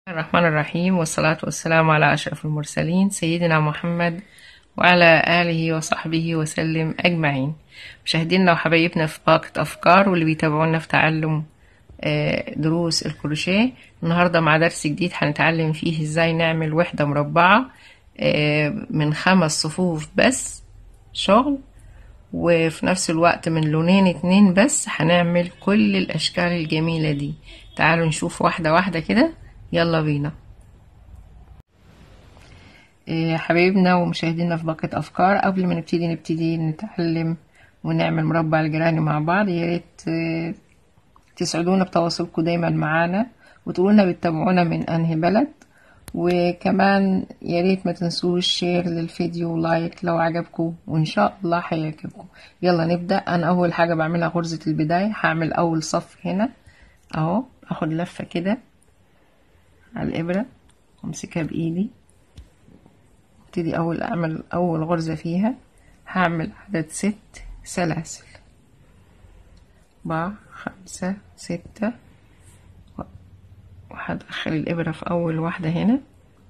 الرحمن الرحيم والصلاة والسلام على أشرف المرسلين سيدنا محمد وعلى آله وصحبه وسلم أجمعين مشاهدينا وحبايبنا في باقة أفكار واللي بيتابعونا في تعلم آه، دروس الكروشيه النهاردة مع درس جديد هنتعلم فيه ازاي نعمل وحدة مربعة آه، من خمس صفوف بس شغل وفي نفس الوقت من لونين اتنين بس هنعمل كل الأشكال الجميلة دي تعالوا نشوف واحدة واحدة كده يلا بينا إيه، حبايبنا ومشاهدينا في باقة أفكار قبل ما نبتدي نبتدي نتعلم ونعمل مربع الجيراني مع بعض يا ريت إيه، تسعدونا بتواصلكم دايما معانا وتقولوا لنا بتتابعونا من أنهي بلد وكمان يا ريت ما تنسوش شير للفيديو ولايك لو عجبكم وإن شاء الله هيعجبكم يلا نبدأ أنا أول حاجة بعملها غرزة البداية هعمل أول صف هنا أهو أخد لفة كده على الإبرة وامسكها بإيدي ابتدي أول أعمل أول غرزة فيها هعمل عدد ست سلاسل أربعة خمسة ستة وهدخل الإبرة في أول واحدة هنا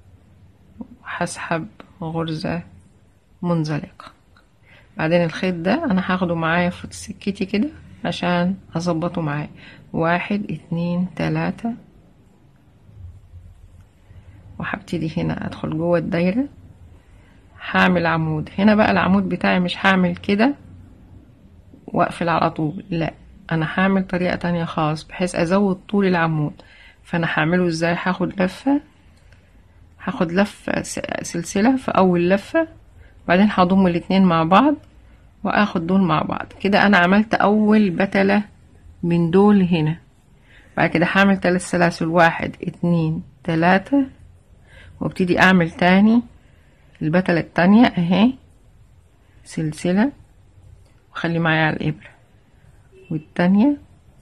وهسحب غرزة منزلقة بعدين الخيط ده أنا هاخده معايا في سكتي كده عشان أظبطه معايا واحد اتنين تلاتة وهبتدي هنا ادخل جوه الدايره هعمل عمود هنا بقى العمود بتاعي مش هعمل كده واقفل على طول لا انا هعمل طريقه تانية خالص بحيث ازود طول العمود فانا هعمله ازاي هاخد لفه هاخد لفه سلسله في اول لفه بعدين هضم الاتنين مع بعض واخد دول مع بعض كده انا عملت اول بتله من دول هنا بعد كده هعمل تلات سلاسل واحد اتنين تلاتة وابتدي اعمل تاني البتلة التانية اهي سلسلة وخلي معايا على الابرة والتانية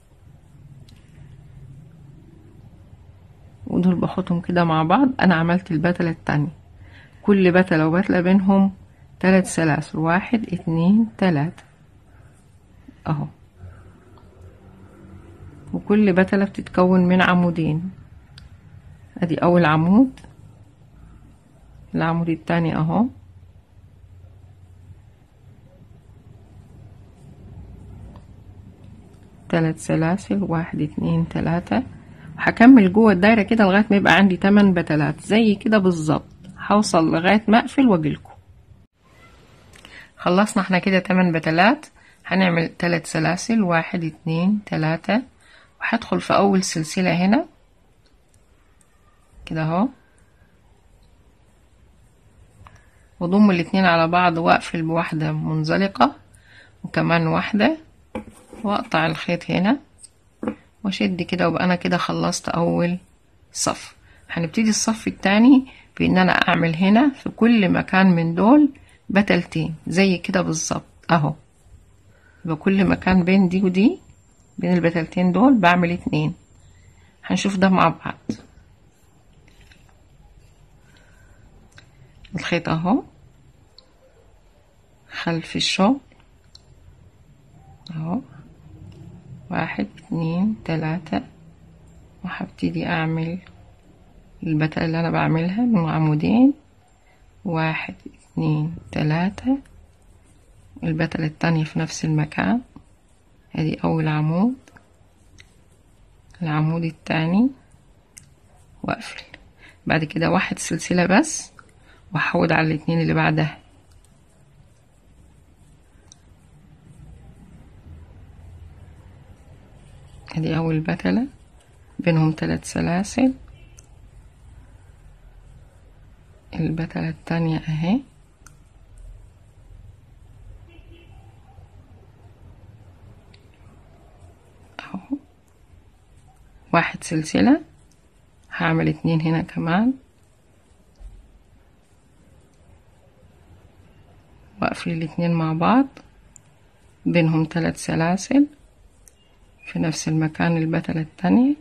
ودول باخدهم كده مع بعض انا عملت البتلة التانية كل بتلة وبتلة بينهم تلات سلاسل واحد اتنين تلاتة اهو وكل بتلة بتتكون من عمودين ادي اول عمود العمود التاني اهو تلات سلاسل واحد اتنين تلاتة هكمل جوه الدايرة كده لغاية ما يبقى عندي تمن بتلات زي كده بالظبط هوصل لغاية ما اقفل واجيلكوا خلصنا احنا كده تمن بتلات هنعمل تلات سلاسل واحد اتنين تلاتة وهدخل في اول سلسلة هنا كده اهو واضم الاتنين على بعض واقفل بواحدة منزلقة وكمان واحدة واقطع الخيط هنا واشد كده وابقى انا كده خلصت اول صف هنبتدي الصف التاني بان انا اعمل هنا في كل مكان من دول بتلتين زي كده بالظبط اهو يبقى كل مكان بين دي ودي بين البتلتين دول بعمل اتنين هنشوف ده مع بعض الخيط اهو خلف الشغل اهو واحد اتنين تلاتة وهبتدي اعمل البتلة اللي انا بعملها من عمودين واحد اتنين تلاتة البتلة التانية في نفس المكان ادي اول عمود العمود التاني واقفل بعد كده واحد سلسلة بس واحود على الاتنين اللي بعدها ادي اول بتلة بينهم ثلاث سلاسل البتلة التانية اهي اهو واحد سلسلة هعمل اتنين هنا كمان واقفل الاتنين مع بعض بينهم ثلاث سلاسل في نفس المكان البتلة التانية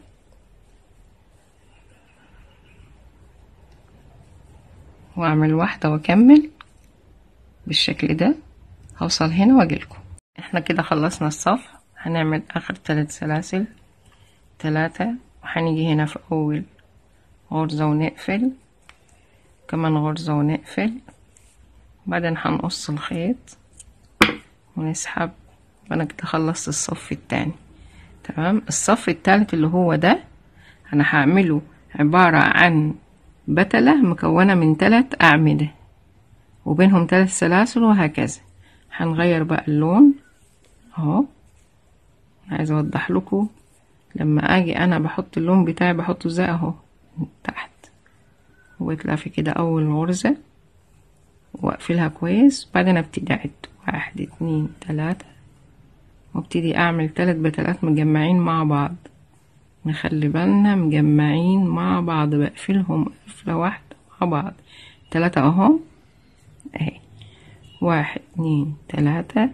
واعمل واحدة واكمل بالشكل ده هوصل هنا واجيلكم احنا كده خلصنا الصف هنعمل اخر ثلاث سلاسل ثلاثة وهنيجي هنا في اول غرزة ونقفل كمان غرزة ونقفل بعدين هنقص الخيط ونسحب وانا كده خلصت الصف التاني تمام الصف التالت اللي هو ده انا هعمله عبارة عن بتلة مكونة من تلات أعمدة وبينهم تلات سلاسل وهكذا هنغير بقى اللون اهو عايزة اوضح لكم لما اجي انا بحط اللون بتاعي بحطه زي اهو تحت وبيطلع في كده اول غرزة واقفلها كويس بعدين ابتدي اعد واحد اتنين تلاتة وابتدي اعمل تلات بتلات مجمعين مع بعض نخلي بالنا مجمعين مع بعض بقفلهم قفلة واحدة مع بعض تلاتة اهو اهي واحد اتنين تلاتة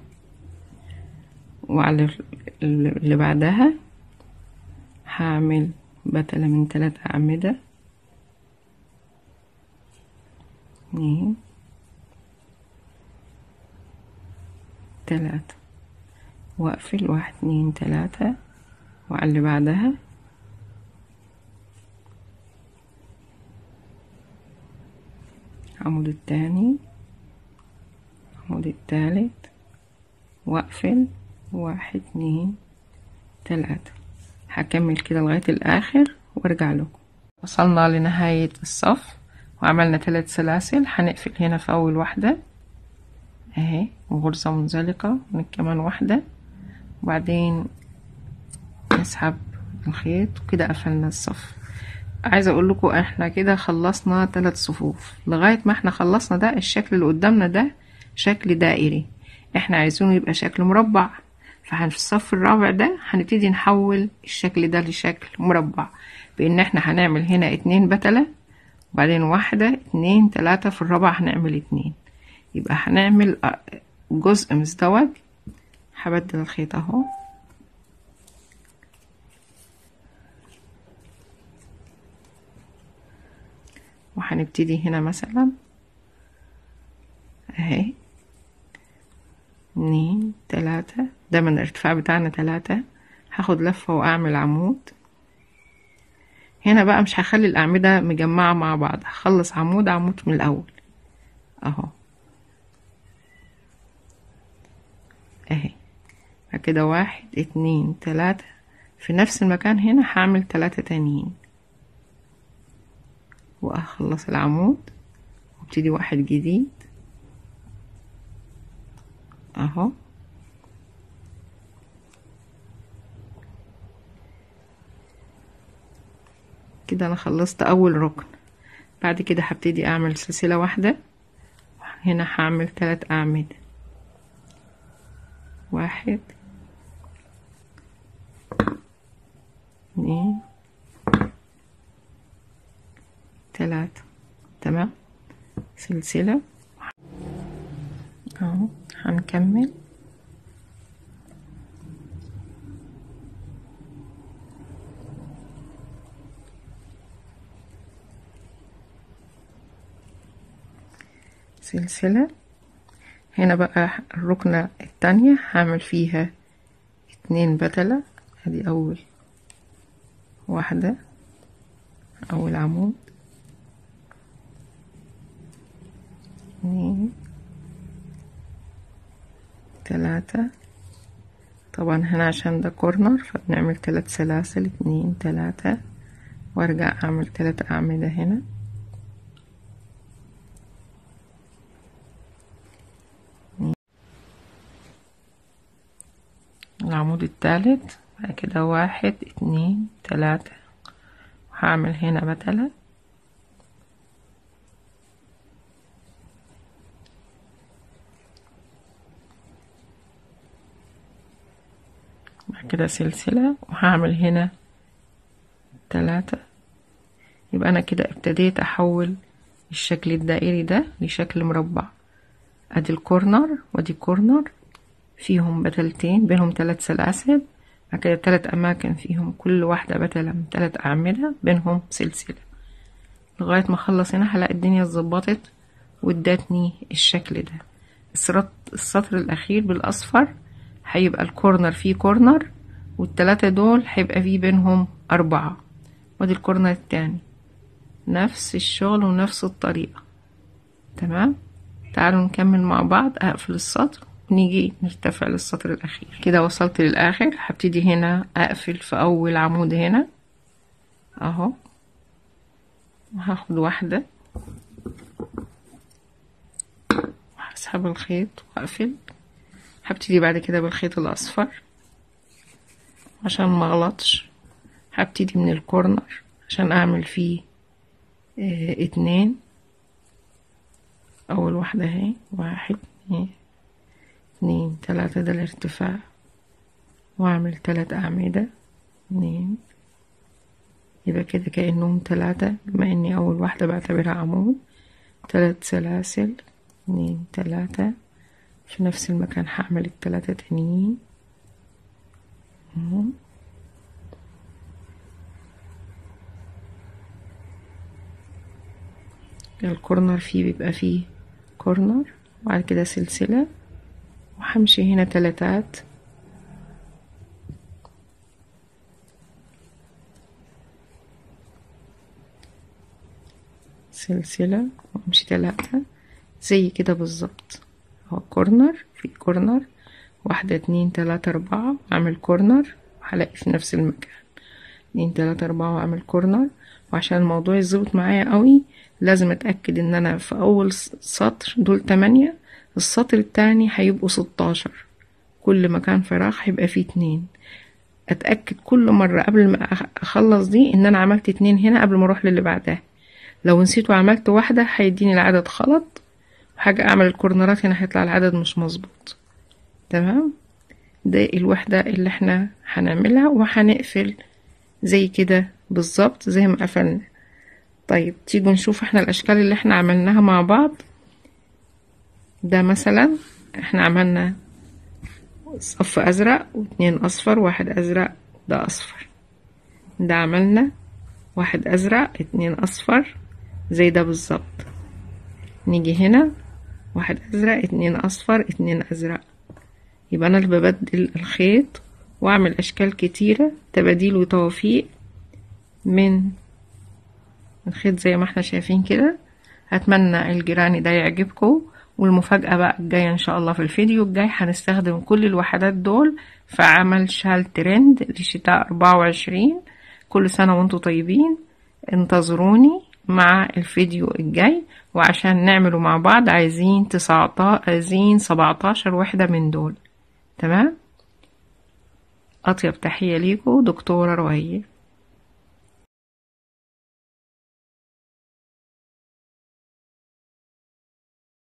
وعلى اللي بعدها هعمل بتلة من تلات أعمدة اتنين تلاتة واقفل واحد اتنين تلاتة وعلى اللي بعدها العمود التاني العمود التالت واقفل واحد اتنين تلاتة هكمل كده لغاية الآخر وارجع لكم وصلنا لنهاية الصف وعملنا ثلاث سلاسل هنقفل هنا في أول واحدة اهي وغرزة منزلقة كمان واحدة وبعدين نسحب الخيط وكده قفلنا الصف عايزة اقول لكم احنا كده خلصنا ثلاث صفوف لغاية ما احنا خلصنا ده الشكل اللي قدامنا ده شكل دائري احنا عايزينه يبقى شكل مربع ففي الصف الرابع ده هنبتدي نحول الشكل ده لشكل مربع بان احنا هنعمل هنا اتنين بتلة وبعدين واحدة اتنين تلاتة في الرابع هنعمل اتنين يبقى هنعمل جزء مزدوج هبدل الخيط اهو وهنبتدي هنا مثلا اهي اتنين تلاتة ده من الارتفاع بتاعنا تلاتة هاخد لفة واعمل عمود هنا بقى مش هخلي الاعمدة مجمعة مع بعض هخلص عمود عمود من الاول اهو اهي كده واحد اتنين تلاتة في نفس المكان هنا هعمل تلاتة تانيين واخلص العمود وابتدي واحد جديد اهو كده انا خلصت اول ركن بعد كده هبتدي اعمل سلسلة واحدة هنا هعمل تلات اعمدة واحد اتنين تلاتة تمام سلسلة اهو هنكمل سلسلة هنا بقى الركنة التانية هعمل فيها اتنين بتلة ادي اول واحدة اول عمود اتنين تلاتة طبعا هنا عشان ده كورنر فبنعمل تلات سلاسل اتنين تلاتة وارجع اعمل تلات اعمدة هنا العمود التالت بعد كده واحد اتنين تلاتة وهعمل هنا بتلة بعد كده سلسلة وهعمل هنا تلاتة يبقى انا كده ابتديت احول الشكل الدائري ده لشكل مربع ادي الكورنر وادي كورنر فيهم بتلتين بينهم تلات سلاسل بعد كده تلات اماكن فيهم كل واحدة بتلة من تلات اعمدة بينهم سلسلة لغاية ما اخلص هنا هلاقي الدنيا اتظبطت وادتني الشكل ده السطر الاخير بالاصفر هيبقى الكورنر فيه كورنر والتلاتة دول هيبقى فيه بينهم أربعة وادي الكورنر التاني نفس الشغل ونفس الطريقة تمام تعالوا نكمل مع بعض اقفل السطر ونيجي نرتفع للسطر الاخير كده وصلت للاخر هبتدي هنا اقفل في اول عمود هنا اهو وهاخد واحدة وهسحب الخيط واقفل هبتدي بعد كده بالخيط الاصفر عشان ما اغلطش هبتدي من الكورنر عشان اعمل فيه اه اتنين اول واحدة اهي واحد اتنين اتنين تلاتة ده الارتفاع واعمل تلات اعمدة اتنين يبقى كده كأنهم تلاتة بما اني اول واحدة بعتبرها عمود تلات سلاسل اتنين تلاتة في نفس المكان هعمل التلاتة تانيين الكورنر فيه بيبقى فيه كورنر وبعد كده سلسلة وهمشي هنا تلاتات سلسلة وامشي تلاتة زي كده بالظبط اهو كورنر في كورنر واحدة اتنين تلاتة اربعة اعمل كورنر وهلاقي في نفس المكان اتنين تلاتة اربعة واعمل كورنر وعشان الموضوع يظبط معايا قوي لازم اتأكد ان انا في اول سطر دول تمانية السطر التاني هيبقوا ستاشر كل مكان فراغ هيبقى فيه اتنين اتأكد كل مرة قبل ما اخلص دي ان انا عملت اتنين هنا قبل ما اروح للي بعدها لو نسيت وعملت واحدة هيديني العدد غلط وحاجة اعمل الكورنرات هنا هيطلع العدد مش مظبوط تمام ده الوحدة اللي احنا هنعملها وهنقفل زي كده بالظبط زي ما قفلنا طيب تيجوا نشوف احنا الاشكال اللي احنا عملناها مع بعض ده مثلا احنا عملنا صف ازرق واتنين اصفر واحد ازرق ده اصفر ده عملنا واحد ازرق اتنين اصفر زي ده بالظبط نيجي هنا واحد ازرق اتنين اصفر اتنين ازرق يبقى انا اللي ببدل الخيط واعمل اشكال كتيرة تباديل وتوفيق من الخيط زي ما احنا شايفين كده اتمنى الجيراني ده يعجبكم والمفاجأة بقى الجاية ان شاء الله في الفيديو الجاي هنستخدم كل الوحدات دول في عمل شال ترند لشتاء اربعة وعشرين كل سنة وانتم طيبين انتظروني مع الفيديو الجاي وعشان نعمله مع بعض عايزين تسعة عايزين سبعتاشر وحدة من دول تمام أطيب تحية ليكم دكتورة روهية